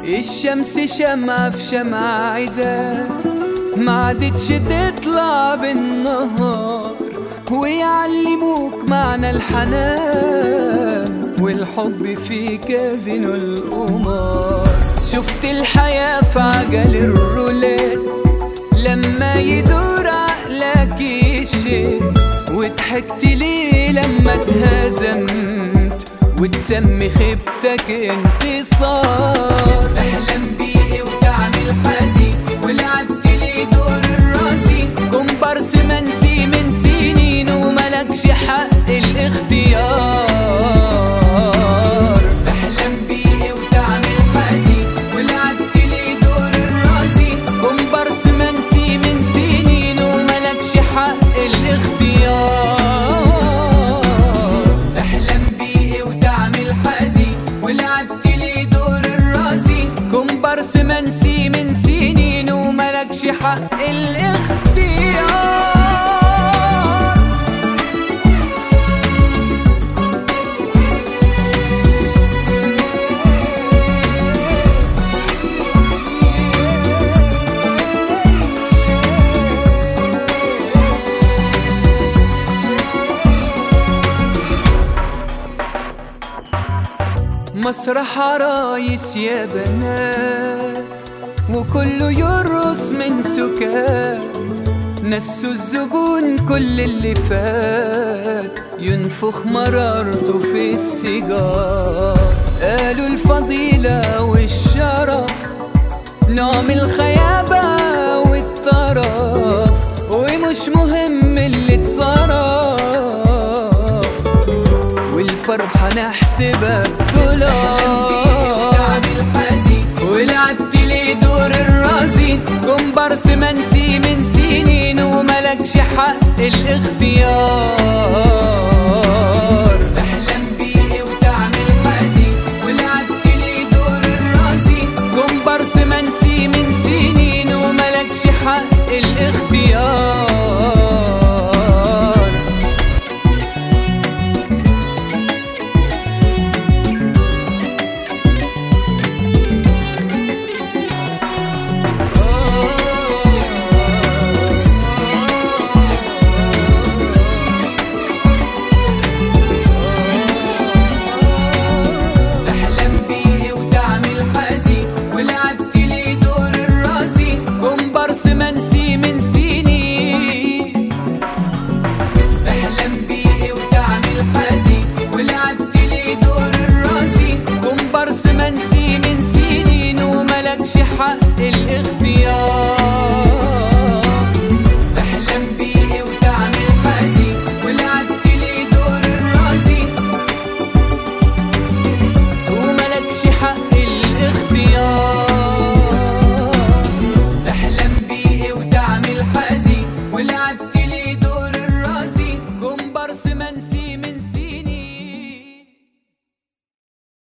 الشمس شمعة في شمعة عدا ما عادتش تطلع بالنهار ويعلموك معنى الحنان والحب في كازينو القمار شفت الحياة في عجل الرولات لما يدور عقلك يشد وضحكت ليه لما اتهزمت وتسمي خيبتك انتصار احلم بيه وتعمل حزين ولعبت ليه دور الرازي كومبارس منسي من سنين وملكش حق الاختيار احلم بيه وتعمل حزين ولعبت ليه دور الرازي كومبارس منسي من سنين وملكش حق الاختيار احلم بيه وتعمل حزين ولعبت لي دور الرازي كومبارس منسي من سنين وملكش حق الاختيار مسرح عرايس يا بنات وكله يرقص من سكات نسوا الزبون كل اللي فات ينفخ مرارته في السيجار قالوا الفضيلة والشرف نوع الخيابة والطرف ومش مهم اللي اتصرف والفرحة نحسبها دولار ولعبت لي دور الرازي كومبارس منسي من سنين وملكش حق الاختيار